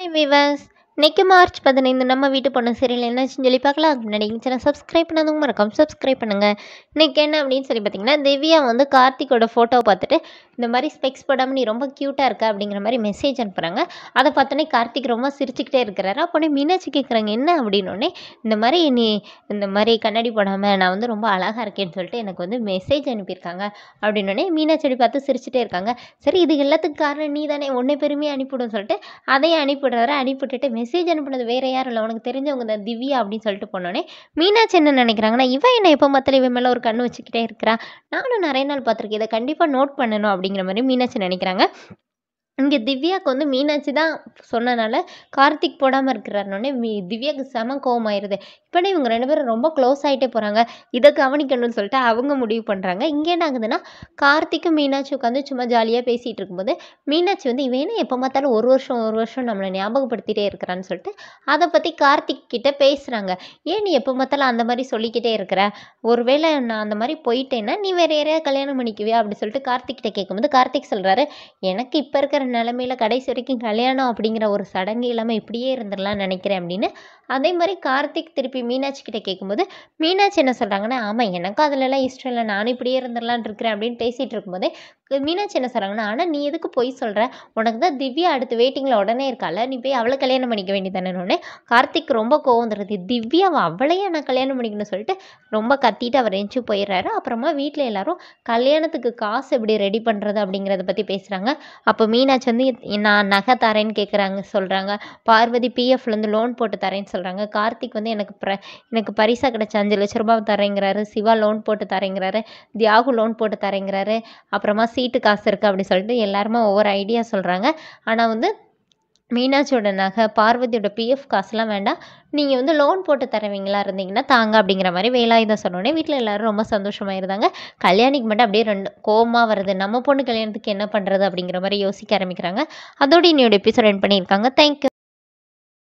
விவஸ் இன்னைக்கு மார்ச் பதினைந்து நம்ம வீட்டு பொண்ணு சீரியல் என்னாச்சுன்னு சொல்லி பார்க்கலாம் முன்னாடி சேனல் சப்ஸ்கிரைப் பண்ணாதவங்க மறக்காம சப்ஸ்கிரைப் பண்ணுங்கள் இன்னைக்கு என்ன அப்படின்னு சொல்லி பார்த்தீங்கன்னா திவ்யா வந்து கார்த்திக்கோட ஃபோட்டோ பார்த்துட்டு இந்த மாதிரி ஸ்பெக்ஸ் போடாமல் நீ ரொம்ப க்யூட்டாக இருக்க அப்படிங்கிற மாதிரி மெசேஜ் அனுப்புகிறாங்க அதை பார்த்தோன்னே கார்த்திக் ரொம்ப சிரிச்சுக்கிட்டே இருக்கிறாரு அப்போனே மீனாட்சி கேட்குறாங்க என்ன அப்படின்னோடனே இந்த மாதிரி நீ இந்த மாதிரி கண்ணாடி போடாமல் நான் வந்து ரொம்ப அழகாக இருக்கேன்னு சொல்லிட்டு எனக்கு வந்து மெசேஜ் அனுப்பியிருக்காங்க அப்படின்னோடனே மீனாட்சி பார்த்து சிரிச்சுட்டே இருக்காங்க சரி இது எல்லாத்துக்கும் காரணம் நீ தானே உன்னை பெருமையாக அனுப்பிவிடும் சொல்லிட்டு அதையும் அனுப்பிவிடுறாரு அனுப்பிவிட்டுட்டு மெசேஜ் அனுப்புனது வேற யாரும் இல்லை உனக்கு தெரிஞ்சவங்க தான் திவ்யா அப்படின்னு சொல்லிட்டு போனோடனே மீனாட்சி என்ன நினைக்கிறாங்கன்னா இவன் என்ன எப்போ பார்த்தாலும் இவன் மேலே ஒரு கண்ணு வச்சுக்கிட்டே இருக்கிறா நானும் நிறைய நாள் பார்த்துருக்கேன் இதை கண்டிப்பாக நோட் பண்ணணும் அப்படிங்கிற மாதிரி மீனாட்சி நினைக்கிறாங்க இங்கே திவ்யாவுக்கு வந்து மீனாட்சி தான் சொன்னனால கார்த்திக் போடாமல் இருக்கிறாருனோடனே மீ திவ்யாவுக்கு செம கோவமாயிருது இப்போனே இவங்க ரெண்டு பேரும் ரொம்ப க்ளோஸ் ஆகிட்டே போகிறாங்க இதை கவனிக்கணும்னு சொல்லிட்டு அவங்க முடிவு பண்ணுறாங்க இங்கே என்ன ஆகுதுன்னா கார்த்திக்கும் மீனாட்சி உட்காந்து சும்மா ஜாலியாக பேசிகிட்டு இருக்கும்போது மீனாட்சி வந்து இவன் என்ன எப்போ பார்த்தாலும் ஒரு வருஷம் ஒரு வருஷம் நம்மளை ஞாபகப்படுத்திட்டே இருக்கிறான்னு சொல்லிட்டு அதை பற்றி கார்த்திக் கிட்ட பேசுகிறாங்க ஏன் நீ எப்போ பார்த்தாலும் அந்த மாதிரி சொல்லிக்கிட்டே இருக்கிற ஒருவேளை நான் அந்த மாதிரி போயிட்டேன்னா நீ வேற யாரையாவது கல்யாணம் பண்ணிக்குவியா அப்படி சொல்லிட்டு கார்த்திக் கிட்ட கேட்கும்போது கார்த்திக் சொல்கிறாரு எனக்கு இப்போ இருக்கிற நிலமையில கடைசி வரைக்கும் கல்யாணம் அப்படிங்கிற ஒரு சடங்கு இல்லாமல் இப்படியே இருந்துடலாம்னு நினைக்கிறேன் அப்படின்னு அதே மாதிரி கார்த்திக் திருப்பி மீனாட்சி கிட்ட கேட்கும்போது மீனாட்சி என்ன சொல்கிறாங்கன்னா ஆமாம் எனக்கும் அதுலலாம் இஷ்டம் இல்லை நானும் இப்படியே இருந்துடலான் இருக்கிறேன் அப்படின்னு பேசிகிட்டு இருக்கும்போதே மீனாட்சி என்ன சொல்கிறாங்கன்னா ஆனால் நீ எதுக்கு பொய் சொல்கிற உனக்கு தான் திவ்யா அடுத்து வெயிட்டிங்கில் உடனே இருக்கால நீ போய் அவளை கல்யாணம் பண்ணிக்க வேண்டியதானே கார்த்திக் ரொம்ப கோவம் தருது திவ்யாவை அவளையே நான் கல்யாணம் பண்ணிக்கணும்னு சொல்லிட்டு ரொம்ப கத்திட்டு அவர் எஞ்சி போயிடுறாரு அப்புறமா வீட்டில் எல்லாரும் கல்யாணத்துக்கு காசு எப்படி ரெடி பண்ணுறது அப்படிங்கிறத பற்றி பேசுகிறாங்க அப்போ மீனாட்சி வந்து நான் நகை தரேன்னு கேட்குறாங்க சொல்கிறாங்க பார்வதி பிஎஃப்லேருந்து லோன் போட்டு தரேன்னு சொல்கிறாங்க கார்த்திக் வந்து எனக்கு ப்ர எனக்கு பரிசாக கிடச்ச அஞ்சு லட்ச ரூபாய் தரேங்கிறாரு சிவா லோன் போட்டு தரேங்கிறாரு தியாகு லோன் போட்டு தரேங்கிறாரு அப்புறமா சீட்டு காசு இருக்குது அப்படி சொல்லிட்டு எல்லாருமே ஒவ்வொரு ஐடியா சொல்கிறாங்க ஆனால் வந்து மீனாட்சியோட நகை பார்வதியோட பிஎஃப் காசுலாம் வேண்டாம் நீங்கள் வந்து லோன் போட்டு தருவீங்களா இருந்தீங்கன்னா தாங்க அப்படிங்கிற மாதிரி வேலாயுதம் சொன்னோடனே வீட்டில் எல்லாரும் ரொம்ப சந்தோஷமாயிருந்தாங்க கல்யாணிக்கு மட்டும் அப்படியே ரெண்டு கோவமாக வருது நம்ம பொண்ணு கல்யாணத்துக்கு என்ன பண்ணுறது அப்படிங்கிற மாதிரி யோசிக்க ஆரம்பிக்கிறாங்க அதோட இன்னையோட எபிசோட் என் பண்ணியிருக்காங்க தேங்க்யூ